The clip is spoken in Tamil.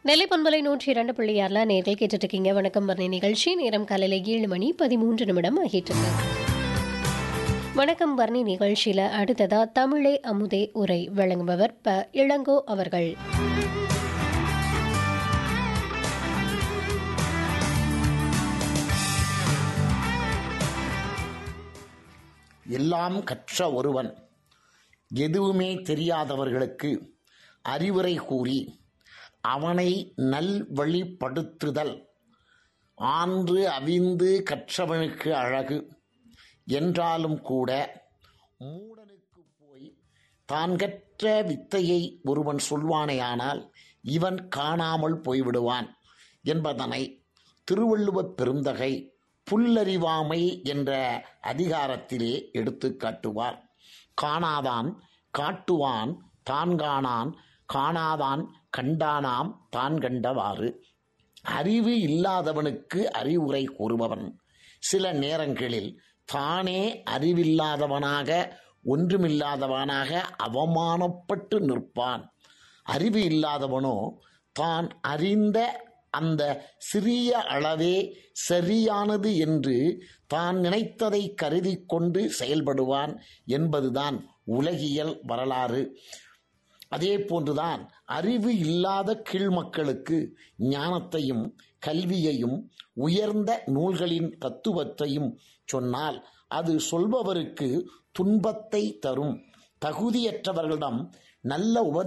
நெல்லை பண்பலை நூற்றி இரண்டு புள்ளி ஆறுல நேர்கள் கேட்டுட்டு இருக்கீங்க வணக்கம் வர்ணி நிகழ்ச்சி நேரம் காலையில ஏழு மணி பதிமூன்று நிமிடம் ஆகிட்டு இருக்கு வணக்கம் வர்ணி நிகழ்ச்சியில அடுத்ததா தமிழே அமுதே உரை வழங்குபவர் ப இளங்கோ அவர்கள் எல்லாம் கற்ற ஒருவன் எதுவுமே தெரியாதவர்களுக்கு அறிவுரை கூறி அவனை நல்வழிப்படுத்துதல் ஆன்று அவிந்து கற்றவனுக்கு அழகு என்றாலும் கூட மூடனுக்கு போய் தான் கற்ற வித்தையை ஒருவன் சொல்வானேயானால் இவன் காணாமல் போய்விடுவான் என்பதனை திருவள்ளுவப் பெருந்தகை புல்லறிவாமை என்ற அதிகாரத்திலே எடுத்து காட்டுவார் காணாதான் காட்டுவான் தான் காணான் காணாதான் கண்டானாம் தான் கண்டவாறு அறிவு இல்லாதவனுக்கு அறிவுரை கூறுபவன் சில நேரங்களில் தானே அறிவில்லாதவனாக ஒன்றுமில்லாதவனாக அவமானப்பட்டு நிற்பான் அறிவு இல்லாதவனோ தான் அறிந்த அந்த சிறிய அளவே சரியானது என்று தான் நினைத்ததை கருதி கொண்டு செயல்படுவான் என்பதுதான் உலகியல் வரலாறு அதே போன்றுதான் அறிவு இல்லாத கீழ்மக்களுக்கு ஞானத்தையும் கல்வியையும் உயர்ந்த நூல்களின் தத்துவத்தையும் சொன்னால் அது சொல்பவருக்கு துன்பத்தை தரும் தகுதியற்றவர்களிடம் நல்ல உப